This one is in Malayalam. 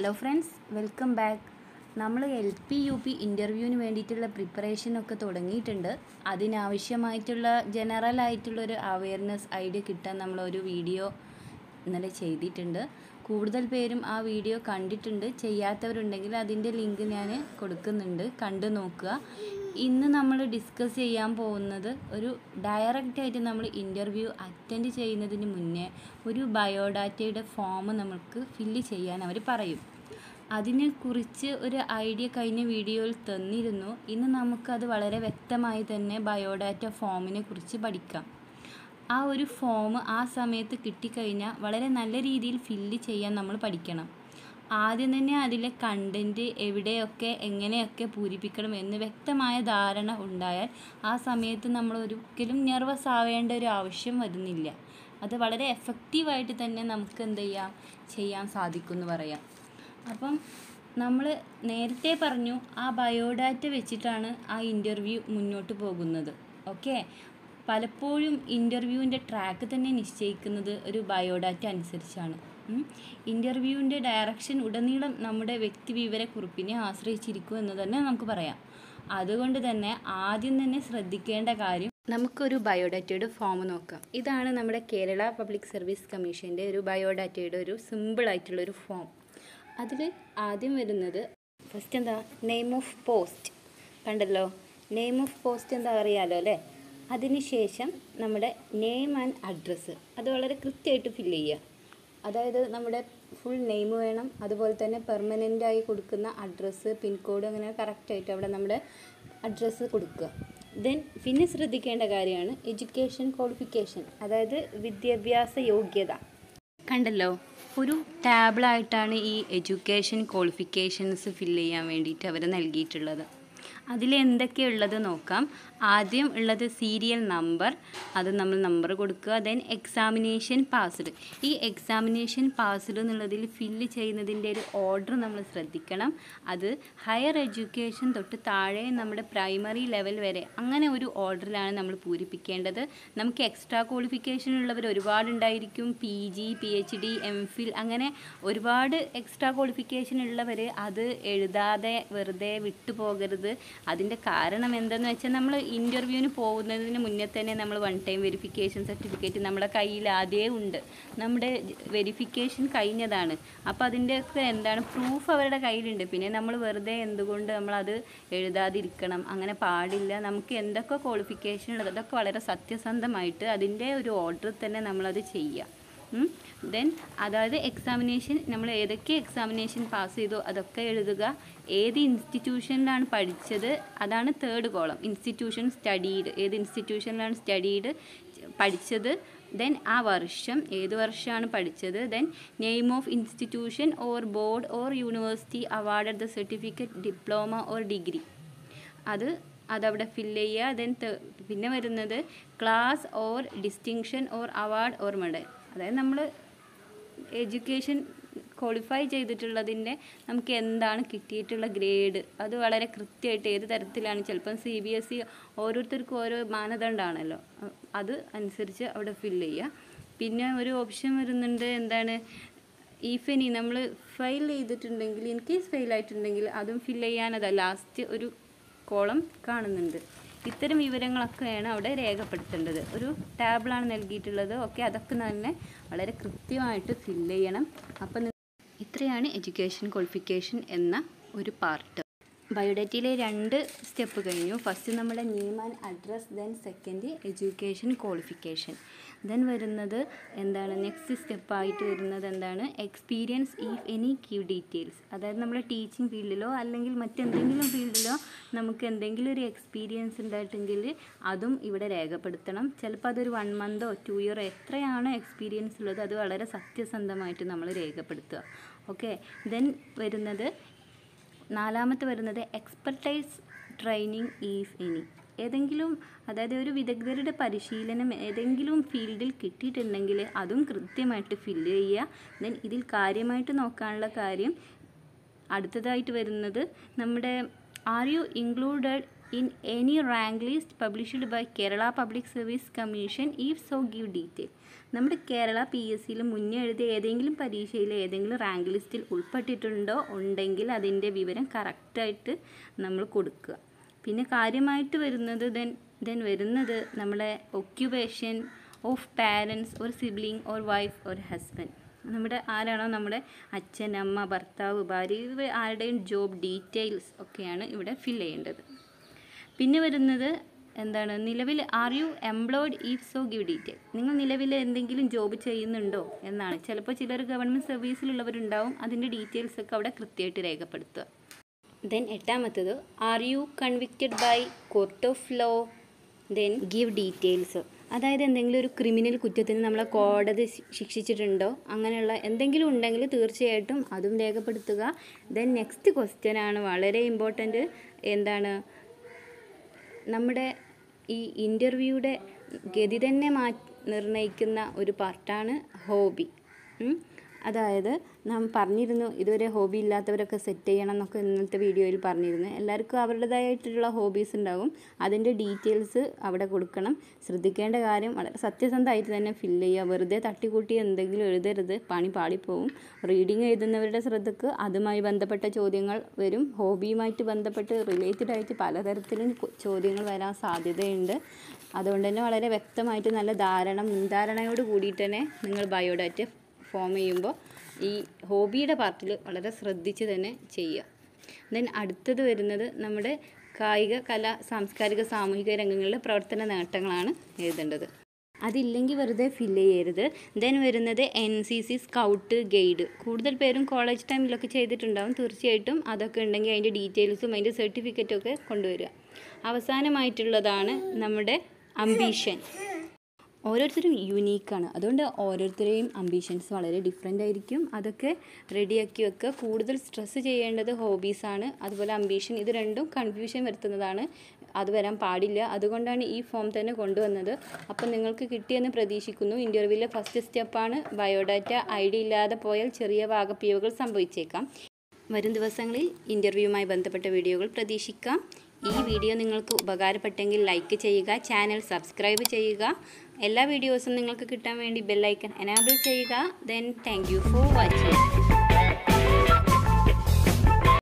ഹലോ ഫ്രണ്ട്സ് വെൽക്കം ബാക്ക് നമ്മൾ എൽ പി യു പി ഇൻ്റർവ്യൂവിന് വേണ്ടിയിട്ടുള്ള പ്രിപ്പറേഷനൊക്കെ തുടങ്ങിയിട്ടുണ്ട് അതിനാവശ്യമായിട്ടുള്ള ജനറൽ ആയിട്ടുള്ളൊരു അവയർനെസ് ഐഡിയ കിട്ടാൻ നമ്മളൊരു വീഡിയോ ഇന്നലെ ചെയ്തിട്ടുണ്ട് കൂടുതൽ പേരും ആ വീഡിയോ കണ്ടിട്ടുണ്ട് ചെയ്യാത്തവരുണ്ടെങ്കിൽ അതിൻ്റെ ലിങ്ക് ഞാൻ കൊടുക്കുന്നുണ്ട് കണ്ടു നോക്കുക ഇന്ന് നമ്മൾ ഡിസ്കസ് ചെയ്യാൻ പോകുന്നത് ഒരു ഡയറക്റ്റ് ആയിട്ട് നമ്മൾ ഇൻ്റർവ്യൂ അറ്റൻഡ് ചെയ്യുന്നതിന് മുന്നേ ഒരു ബയോഡാറ്റയുടെ ഫോം നമുക്ക് ഫില്ല് ചെയ്യാൻ അവർ പറയും അതിനെക്കുറിച്ച് ഒരു ഐഡിയ കഴിഞ്ഞ വീഡിയോയിൽ തന്നിരുന്നു ഇന്ന് നമുക്കത് വളരെ വ്യക്തമായി തന്നെ ബയോഡാറ്റ ഫോമിനെ കുറിച്ച് പഠിക്കാം ആ ഒരു ഫോം ആ സമയത്ത് കിട്ടിക്കഴിഞ്ഞാൽ വളരെ നല്ല രീതിയിൽ ഫില്ല് ചെയ്യാൻ നമ്മൾ പഠിക്കണം ആദ്യം തന്നെ അതിലെ കണ്ടൻറ്റ് എവിടെയൊക്കെ എങ്ങനെയൊക്കെ പൂരിപ്പിക്കണം എന്ന് വ്യക്തമായ ധാരണ ഉണ്ടായാൽ ആ സമയത്ത് നമ്മൾ ഒരിക്കലും നെർവസ് ആവേണ്ട ഒരു ആവശ്യം വരുന്നില്ല അത് വളരെ എഫക്റ്റീവായിട്ട് തന്നെ നമുക്ക് എന്ത് ചെയ്യാം ചെയ്യാൻ സാധിക്കും എന്ന് പറയാം അപ്പം നമ്മൾ നേരത്തെ പറഞ്ഞു ആ ബയോഡാറ്റ വെച്ചിട്ടാണ് ആ ഇൻ്റർവ്യൂ മുന്നോട്ട് പോകുന്നത് ഓക്കെ പലപ്പോഴും ഇൻ്റർവ്യൂവിൻ്റെ ട്രാക്ക് തന്നെ നിശ്ചയിക്കുന്നത് ഒരു ബയോഡാറ്റ അനുസരിച്ചാണ് ഇൻ്റർവ്യൂവിൻ്റെ ഡയറക്ഷൻ ഉടനീളം നമ്മുടെ വ്യക്തിവിവരക്കുറിപ്പിനെ ആശ്രയിച്ചിരിക്കും എന്ന് തന്നെ നമുക്ക് പറയാം അതുകൊണ്ട് തന്നെ ആദ്യം തന്നെ ശ്രദ്ധിക്കേണ്ട കാര്യം നമുക്കൊരു ബയോഡാറ്റയുടെ ഫോം നോക്കാം ഇതാണ് നമ്മുടെ കേരള പബ്ലിക് സർവീസ് കമ്മീഷൻ്റെ ഒരു ബയോഡാറ്റയുടെ ഒരു സിമ്പിളായിട്ടുള്ളൊരു ഫോം അതിൽ ആദ്യം വരുന്നത് ഫസ്റ്റ് എന്താ നെയിം ഓഫ് പോസ്റ്റ് കണ്ടല്ലോ നെയിം ഓഫ് പോസ്റ്റ് എന്താ അറിയാലോ അല്ലേ അതിനുശേഷം നമ്മുടെ നെയിം ആൻഡ് അഡ്രസ്സ് അത് വളരെ കൃത്യമായിട്ട് ഫില്ല് ചെയ്യുക അതായത് നമ്മുടെ ഫുൾ നെയിം വേണം അതുപോലെ തന്നെ പെർമനൻ്റ് ആയി കൊടുക്കുന്ന അഡ്രസ്സ് പിൻകോഡ് അങ്ങനെ കറക്റ്റായിട്ട് അവിടെ നമ്മുടെ അഡ്രസ്സ് കൊടുക്കുക ദെൻ പിന്നെ ശ്രദ്ധിക്കേണ്ട കാര്യമാണ് എഡ്യൂക്കേഷൻ ക്വാളിഫിക്കേഷൻ അതായത് വിദ്യാഭ്യാസ യോഗ്യത കണ്ടല്ലോ ഒരു ടാബിളായിട്ടാണ് ഈ എഡ്യൂക്കേഷൻ ക്വാളിഫിക്കേഷൻസ് ഫില്ല് ചെയ്യാൻ വേണ്ടിയിട്ട് അവർ നൽകിയിട്ടുള്ളത് അതിൽ എന്തൊക്കെയുള്ളത് നോക്കാം ആദ്യം ഉള്ളത് സീരിയൽ നമ്പർ അത് നമ്മൾ നമ്പർ കൊടുക്കുക ദെൻ എക്സാമിനേഷൻ പാസ്ഡ് ഈ എക്സാമിനേഷൻ പാസ്ഡ് എന്നുള്ളതിൽ ഫില്ല് ചെയ്യുന്നതിൻ്റെ ഒരു ഓർഡർ നമ്മൾ ശ്രദ്ധിക്കണം അത് ഹയർ എഡ്യൂക്കേഷൻ തൊട്ട് താഴെ നമ്മുടെ പ്രൈമറി ലെവൽ വരെ അങ്ങനെ ഒരു ഓർഡറിലാണ് നമ്മൾ പൂരിപ്പിക്കേണ്ടത് നമുക്ക് എക്സ്ട്രാ ക്വാളിഫിക്കേഷൻ ഉള്ളവർ ഒരുപാടുണ്ടായിരിക്കും P G P H D M phil അങ്ങനെ ഒരുപാട് എക്സ്ട്രാ ക്വാളിഫിക്കേഷൻ ഉള്ളവർ അത് എഴുതാതെ വെറുതെ വിട്ടുപോകരുത് അതിൻ്റെ കാരണം എന്തെന്ന് വെച്ചാൽ നമ്മൾ ഇൻ്റർവ്യൂവിന് പോകുന്നതിന് മുന്നേ തന്നെ നമ്മൾ വൺ ടൈം വെരിഫിക്കേഷൻ സർട്ടിഫിക്കറ്റ് നമ്മുടെ കയ്യിൽ ആദ്യമേ ഉണ്ട് നമ്മുടെ വെരിഫിക്കേഷൻ കഴിഞ്ഞതാണ് അപ്പോൾ അതിൻ്റെയൊക്കെ എന്താണ് പ്രൂഫ് അവരുടെ കയ്യിലുണ്ട് പിന്നെ നമ്മൾ വെറുതെ എന്തുകൊണ്ട് നമ്മളത് എഴുതാതിരിക്കണം അങ്ങനെ പാടില്ല നമുക്ക് എന്തൊക്കെ ക്വാളിഫിക്കേഷൻ ഉള്ളത് അതൊക്കെ വളരെ സത്യസന്ധമായിട്ട് അതിൻ്റെ ഒരു ഓർഡർ തന്നെ നമ്മളത് ചെയ്യുക ദെൻ അതായത് എക്സാമിനേഷൻ നമ്മൾ ഏതൊക്കെ എക്സാമിനേഷൻ പാസ് ചെയ്തോ അതൊക്കെ എഴുതുക ഏത് ഇൻസ്റ്റിറ്റ്യൂഷനിലാണ് പഠിച്ചത് അതാണ് തേർഡ് കോളം ഇൻസ്റ്റിറ്റ്യൂഷൻ സ്റ്റഡീഡ് ഏത് ഇൻസ്റ്റിറ്റ്യൂഷനിലാണ് സ്റ്റഡീഡ് പഠിച്ചത് ദെൻ ആ വർഷം ഏത് വർഷമാണ് പഠിച്ചത് then name of institution or board or university award the certificate diploma or degree അത് അതവിടെ ഫില്ല് ചെയ്യുക ദെൻ പിന്നെ വരുന്നത് class or distinction or award or medal അതായത് നമ്മൾ എഡ്യൂക്കേഷൻ ക്വാളിഫൈ ചെയ്തിട്ടുള്ളതിൻ്റെ നമുക്ക് എന്താണ് കിട്ടിയിട്ടുള്ള ഗ്രേഡ് അത് വളരെ കൃത്യമായിട്ട് ഏത് തരത്തിലാണ് ചിലപ്പം സി ബി എസ് ഇ ഓരോരുത്തർക്കും ഓരോ മാനദണ്ഡമാണല്ലോ അത് അനുസരിച്ച് അവിടെ ഫില്ല് ചെയ്യുക പിന്നെ ഒരു ഓപ്ഷൻ വരുന്നുണ്ട് എന്താണ് ഈഫ് എനി നമ്മൾ ഫെയിൽ ചെയ്തിട്ടുണ്ടെങ്കിൽ ഇൻ കേസ് ഫെയിൽ ആയിട്ടുണ്ടെങ്കിൽ അതും ഫില്ല് ചെയ്യാനതാ ലാസ്റ്റ് ഒരു കോളം കാണുന്നുണ്ട് ഇത്തരം വിവരങ്ങളൊക്കെയാണ് അവിടെ രേഖപ്പെടുത്തേണ്ടത് ഒരു ടാബിളാണ് നൽകിയിട്ടുള്ളത് ഓക്കെ അതൊക്കെ തന്നെ വളരെ കൃത്യമായിട്ട് ഫില്ല് ചെയ്യണം അപ്പം ഇത്രയാണ് എഡ്യൂക്കേഷൻ ക്വാളിഫിക്കേഷൻ എന്ന ഒരു പാർട്ട് ബയോഡേറ്റയിലെ രണ്ട് സ്റ്റെപ്പ് കഴിഞ്ഞു ഫസ്റ്റ് നമ്മുടെ name and address then second education qualification then വരുന്നത് എന്താണ് നെക്സ്റ്റ് സ്റ്റെപ്പായിട്ട് വരുന്നത് എന്താണ് experience if any key details അതായത് നമ്മുടെ ടീച്ചിങ് ഫീൽഡിലോ അല്ലെങ്കിൽ മറ്റെന്തെങ്കിലും ഫീൽഡിലോ നമുക്ക് എന്തെങ്കിലും ഒരു എക്സ്പീരിയൻസ് ഉണ്ടായിട്ടെങ്കിൽ അതും ഇവിടെ രേഖപ്പെടുത്തണം ചിലപ്പോൾ അതൊരു വൺ മന്തോ ടു ഇയറോ എത്രയാണോ എക്സ്പീരിയൻസ് ഉള്ളത് അത് വളരെ സത്യസന്ധമായിട്ട് നമ്മൾ രേഖപ്പെടുത്തുക ഓക്കെ ദെൻ വരുന്നത് നാലാമത്തെ വരുന്നത് എക്സ്പെർട്ടൈസ് ട്രെയിനിങ് ഈഫ് എനി ഏതെങ്കിലും അതായത് ഒരു വിദഗ്ധരുടെ പരിശീലനം ഏതെങ്കിലും ഫീൽഡിൽ കിട്ടിയിട്ടുണ്ടെങ്കിൽ അതും കൃത്യമായിട്ട് ഫില്ല് ചെയ്യുക ദെൻ ഇതിൽ കാര്യമായിട്ട് നോക്കാനുള്ള കാര്യം അടുത്തതായിട്ട് വരുന്നത് നമ്മുടെ are you included in any rank list published by Kerala public service commission if so give detail നമ്മുടെ കേരള പി എസ് സിയിൽ മുന്നേ എഴുതിയ ഏതെങ്കിലും പരീക്ഷയിൽ ഏതെങ്കിലും റാങ്ക് ലിസ്റ്റിൽ ഉൾപ്പെട്ടിട്ടുണ്ടോ ഉണ്ടെങ്കിൽ അതിൻ്റെ വിവരം കറക്റ്റായിട്ട് നമ്മൾ കൊടുക്കുക പിന്നെ കാര്യമായിട്ട് വരുന്നത് ദെൻ ദെൻ വരുന്നത് നമ്മുടെ ഒക്യുപേഷൻ ഓഫ് പാരൻസ് ഒരു സിബ്ലിങ് ഓർ വൈഫ് ഒരു ഹസ്ബൻഡ് നമ്മുടെ ആരാണോ നമ്മുടെ അച്ഛൻ അമ്മ ഭർത്താവ് ഭാര്യ ഇവ ആരുടെയും ജോബ് ഡീറ്റെയിൽസ് ഒക്കെയാണ് ഇവിടെ ഫിൽ ചെയ്യേണ്ടത് പിന്നെ വരുന്നത് എന്താണ് നിലവിൽ are you employed if so give detail നിങ്ങൾ നിലവിൽ എന്തെങ്കിലും ജോബ് ചെയ്യുന്നുണ്ടോ എന്നാണ് ചിലപ്പോൾ ചിലർ ഗവൺമെൻറ് സർവീസിലുള്ളവരുണ്ടാവും അതിൻ്റെ ഡീറ്റെയിൽസ് ഒക്കെ അവിടെ കൃത്യമായിട്ട് രേഖപ്പെടുത്തുക ദെൻ എട്ടാമത്തത് are you convicted by court of law then give details അതായത് എന്തെങ്കിലും ഒരു ക്രിമിനൽ കുറ്റത്തിന് നമ്മളെ കോടതി ശി- ശിക്ഷിച്ചിട്ടുണ്ടോ അങ്ങനെയുള്ള എന്തെങ്കിലും ഉണ്ടെങ്കിൽ തീർച്ചയായിട്ടും അതും രേഖപ്പെടുത്തുക ദെൻ നെക്സ്റ്റ് ക്വസ്റ്റ്യൻ ആണ് വളരെ ഇമ്പോർട്ടൻറ്റ് എന്താണ് നമ്മുടെ ഈ ഇൻ്റർവ്യൂയുടെ ഗതി തന്നെ മാ നിർണ്ണയിക്കുന്ന ഒരു പാർട്ടാണ് ഹോബി ഉം. അതായത് നാം പറഞ്ഞിരുന്നു ഇതുവരെ ഹോബി ഇല്ലാത്തവരൊക്കെ സെറ്റ് ചെയ്യണം എന്നൊക്കെ ഇന്നത്തെ വീഡിയോയിൽ പറഞ്ഞിരുന്നു എല്ലാവർക്കും അവരുടേതായിട്ടുള്ള ഹോബീസ് ഉണ്ടാവും അതിൻ്റെ ഡീറ്റെയിൽസ് അവിടെ കൊടുക്കണം ശ്രദ്ധിക്കേണ്ട കാര്യം വളരെ സത്യസന്ധമായിട്ട് തന്നെ ഫില്ല് ചെയ്യുക വെറുതെ തട്ടിക്കൂട്ടി എന്തെങ്കിലും എഴുതരുത് പണി പാളിപ്പോവും റീഡിങ് എഴുതുന്നവരുടെ ശ്രദ്ധക്ക് അതുമായി ബന്ധപ്പെട്ട ചോദ്യങ്ങൾ വരും ഹോബിയുമായിട്ട് ബന്ധപ്പെട്ട് റിലേറ്റഡ് ആയിട്ട് പലതരത്തിലും കു- ചോദ്യങ്ങൾ വരാൻ സാധ്യതയുണ്ട് അതുകൊണ്ട് തന്നെ വളരെ വ്യക്തമായിട്ട് നല്ല ധാരണ മുൻധാരണയോട് കൂടിയിട്ട് തന്നെ നിങ്ങൾ ബയോഡാറ്റ ഫോം ചെയ്യുമ്പോൾ ഈ ഹോബിയുടെ പാർട്ടിൽ വളരെ ശ്രദ്ധിച്ച് തന്നെ ചെയ്യുക ദെൻ അടുത്തത് വരുന്നത് നമ്മുടെ കായിക കല സാംസ്കാരിക സാമൂഹിക രംഗങ്ങളിലെ പ്രവർത്തന നേട്ടങ്ങളാണ് എഴുതേണ്ടത് അതില്ലെങ്കിൽ വെറുതെ ഫില്ല് ചെയ്യരുത് ദെൻ വരുന്നത് N C C scout guide കൂടുതൽ പേരും കോളേജ് ടൈമിലൊക്കെ ചെയ്തിട്ടുണ്ടാവും തീർച്ചയായിട്ടും അതൊക്കെ ഉണ്ടെങ്കിൽ അതിൻ്റെ ഡീറ്റെയിൽസും അതിൻ്റെ സർട്ടിഫിക്കറ്റും ഒക്കെ കൊണ്ടുവരിക അവസാനമായിട്ടുള്ളതാണ് നമ്മുടെ അംബീഷൻ ഓരോരുത്തരും യുണീക്കാണ് അതുകൊണ്ട് ഓരോരുത്തരെയും അംബീഷൻസ് വളരെ ഡിഫറെൻ്റ് ആയിരിക്കും അതൊക്കെ റെഡിയാക്കി വെക്കുക കൂടുതൽ സ്ട്രെസ്സ് ചെയ്യേണ്ടത് ഹോബീസാണ് അതുപോലെ അംബീഷൻ ഇത് രണ്ടും കൺഫ്യൂഷൻ വരുത്തുന്നതാണ് അത് വരാൻ പാടില്ല അതുകൊണ്ടാണ് ഈ ഫോം തന്നെ കൊണ്ടുവന്നത് അപ്പം നിങ്ങൾക്ക് കിട്ടിയെന്ന് പ്രതീക്ഷിക്കുന്നു ഇൻ്റർവ്യൂവിലെ ഫസ്റ്റ് സ്റ്റെപ്പാണ് ബയോഡാറ്റ ഐ ഡി ഇല്ലാതെ പോയാൽ ചെറിയ വാകപ്പിഴവുകൾ സംഭവിച്ചേക്കാം വരും ദിവസങ്ങളിൽ ഇൻ്റർവ്യൂവുമായി ബന്ധപ്പെട്ട വീഡിയോകൾ പ്രതീക്ഷിക്കാം ഈ വീഡിയോ നിങ്ങൾക്ക് ഉപകാരപ്പെട്ടെങ്കിൽ ലൈക്ക് ചെയ്യുക ചാനൽ സബ്സ്ക്രൈബ് ചെയ്യുക എല്ലാ വീഡിയോസും നിങ്ങൾക്ക് കിട്ടാൻ വേണ്ടി ബെല്ലൈക്കൺ എനാബിൾ ചെയ്യുക then thank you for watching